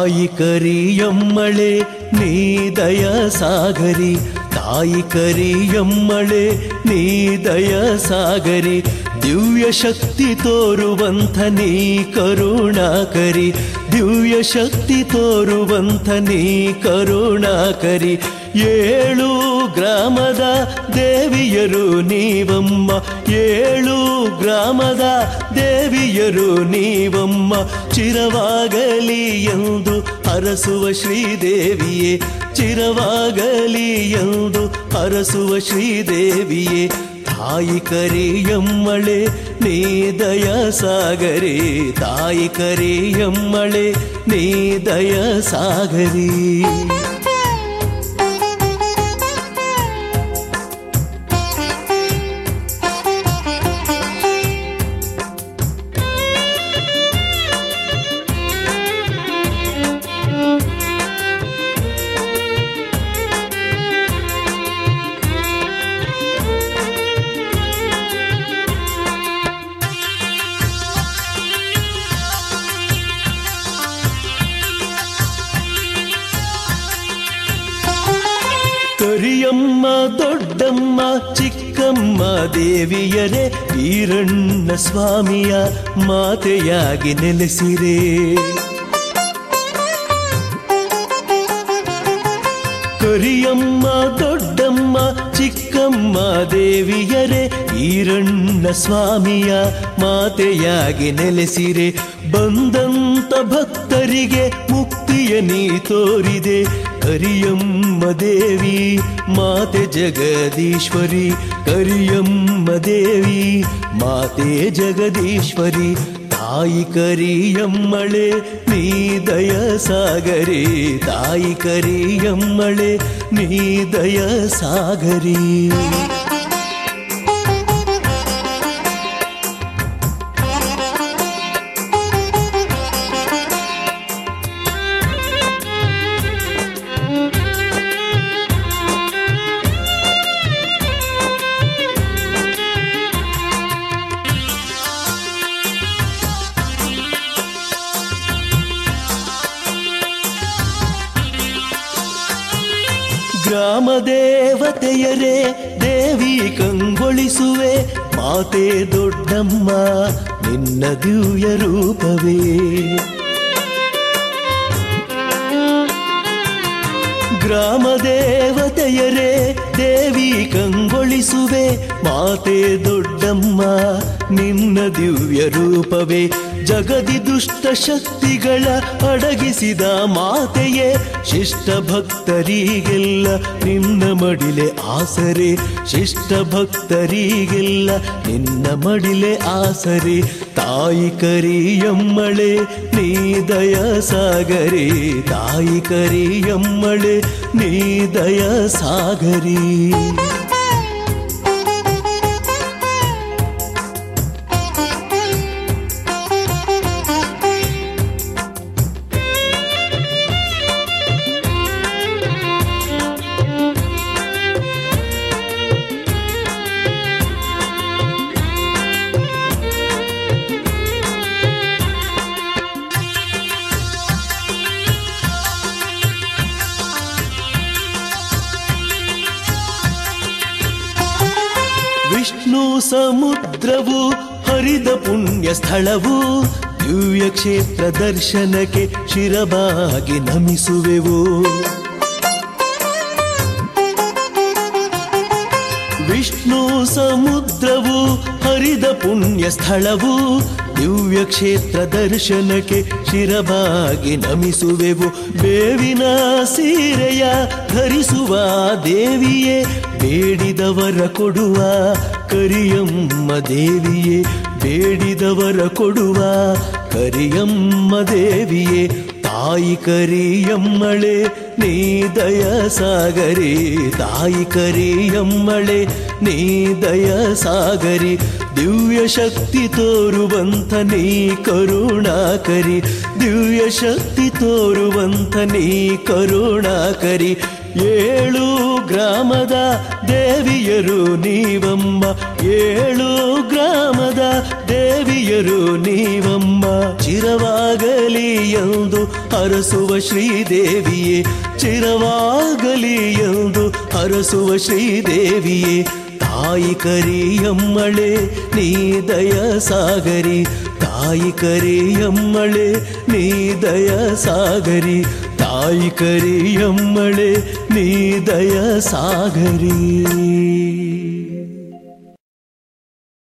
ತಾಯಿ ಕರಿಯಮ್ಮಳೆ ನೀ ದಯ ಸಾಗರಿ ತಾಯಿ ಕರಿಯಮ್ಮಳೆ ನೀ ದಯ ಸಾಗರಿ ದಿವ್ಯ ಶಕ್ತಿ ತೋರುವಂಥ ನೀ ಕರುಣಾಕರಿ ದಿವ್ಯ ಶಕ್ತಿ ತೋರುವಂಥ ನೀ ಕರುಣಾಕರಿ ಏಳು ಗ್ರಾಮದ ದೇವಿಯರು ನೀವಮ್ಮ ಏಳು ಗ್ರಾಮದ ದೇವಿಯರು ನೀವಮ್ಮ ಚಿರವಾಗಲಿ ಎಂದು ಹರಸುವ ಶ್ರೀದೇವಿಯೇ ಚಿರವಾಗಲಿ ಎಂದು ಹರಸುವ ಶ್ರೀದೇವಿಯೇ ತಾಯಿ ಕರಿಯಮ್ಮಳೆ ನೀ ದಯ ಸಾಗರಿ ತಾಯಿ ಕರಿಯಮ್ಮಳೆ ನೀ ದಯ ಸಾಗರಿ ಕರಿಯಮ್ಮ ದೊಡ್ಡಮ್ಮ ಚಿಕ್ಕಮ್ಮ ದೇವಿಯರೇ ಈರಣ್ಣ ಸ್ವಾಮಿಯ ಮಾತೆಯಾಗಿ ನೆಲೆಸಿರೆ ಕರಿಯಮ್ಮ ದೊಡ್ಡಮ್ಮ ಚಿಕ್ಕಮ್ಮ ದೇವಿಯರೇ ಈರಣ್ಣ ಸ್ವಾಮಿಯ ಮಾತೆಯಾಗಿ ನೆಲೆಸಿರೆ ಬಂದಂತ ಭಕ್ತರಿಗೆ ಮುಕ್ತಿಯ ನೀ ತೋರಿದೆ ಕರಿಯಮ್ಮ ದೇವಿ ಮಾತೆ ಜಗದೀಶ್ವರಿ ಕರಿಯಮ್ಮ ದೇವಿ ಮಾತೆ ಜಗದೀಶ್ವರಿ ತಾಯಿ ಕರಿಯಮ್ಮಳೆ ನೀ ದಯ ಸಾಗರಿ ತಾಯಿ ಕರಿಯಮ್ಮಳೆ ನೀ ದಯ ಸಾಗರಿ ಗ್ರಾಮ ದೇವತೆಯರೇ ದೇವಿ ಕಂಗೊಳಿಸುವೆ ಮಾತೆ ದೊಡ್ಡಮ್ಮ ನಿನ್ನ ದಿವ್ಯ ರೂಪವೇ ಗ್ರಾಮ ದೇವತೆಯರೇ ದೇವಿ ಕಂಗೊಳಿಸುವೆ ಮಾತೆ ದೊಡ್ಡಮ್ಮ ನಿನ್ನ ದಿವ್ಯ ರೂಪವೇ ಜಗದಿ ದುಷ್ಟ ಶಕ್ತಿಗಳ ಅಡಗಿಸಿದ ಮಾತೆಯೇ ಶಿಷ್ಟ ಭಕ್ತರಿಗೆಲ್ಲ ನಿನ್ನ ಮಡಿಲೆ ಆಸರೆ ಶಿಷ್ಟ ಭಕ್ತರಿಗೆಲ್ಲ ನಿನ್ನ ಮಡಿಲೆ ಆಸರೆ ತಾಯಿ ಕರಿಯಮ್ಮಳೆ ನೀ ದಯ ಸಾಗರಿ ತಾಯಿ ಕರಿಯಮ್ಮಳೆ ನೀ ದಯ ಸಾಗರಿ ವಿಷ್ಣು ಸಮುದ್ರವು ಹರಿದ ಪುಣ್ಯ ಸ್ಥಳವು ದಿವ್ಯ ಕ್ಷೇತ್ರ ದರ್ಶನಕ್ಕೆ ಶಿರಬಾಗಿ ನಮಿಸುವೆವು ವಿಷ್ಣು ಸಮುದ್ರವು ಹರಿದ ಪುಣ್ಯ ಸ್ಥಳವು ದಿವ್ಯ ಕ್ಷೇತ್ರ ದರ್ಶನಕ್ಕೆ ಶಿರಬಾಗಿ ನಮಿಸುವೆವು ಬೇವಿನ ಸೀರೆಯ ಧರಿಸುವ ದೇವಿಯೇ ಬೇಡಿದವರ ಕೊಡುವ ಕರಿಯಮ್ಮ ದೇವಿಯೇ ಬೇಡಿದವರ ಕೊಡುವ ಕರಿಯಮ್ಮ ದೇವಿಯೇ ತಾಯಿ ಕರಿಯಮ್ಮಳೆ ನೀ ದಯ ಸಾಗರಿ ತಾಯಿ ಕರಿಯಮ್ಮಳೆ ನೀ ದಯ ಸಾಗರಿ ದಿವ್ಯ ಶಕ್ತಿ ತೋರುವಂಥ ನೀ ಕರುಣಾಕರಿ ದಿವ್ಯ ಶಕ್ತಿ ತೋರುವಂಥ ನೀ ಕರುಣಾಕರಿ ಏಳು ಗ್ರಾಮದ ದೇವಿಯರು ನೀವಮ್ಮ ಏಳು ಗ್ರಾಮದ ದೇವಿಯರು ನೀವಮ್ಮ ಚಿರವಾಗಲಿ ಎಂದು ಹರಸುವ ಶ್ರೀದೇವಿಯೇ ಚಿರವಾಗಲಿ ಎಂದು ಹರಸುವ ಶ್ರೀದೇವಿಯೇ ತಾಯಿ ಕರಿಯಮ್ಮಳೆ ನೀ ದಯ ಸಾಗರಿ ತಾಯಿ ಕರಿಯಮ್ಮಳೆ ನೀ ದಯ ಸಾಗರಿ ತಾಯಿ ಕರಿಯಮ್ಮಳೆ ನೀ ದಯ ಸಾಗರಿ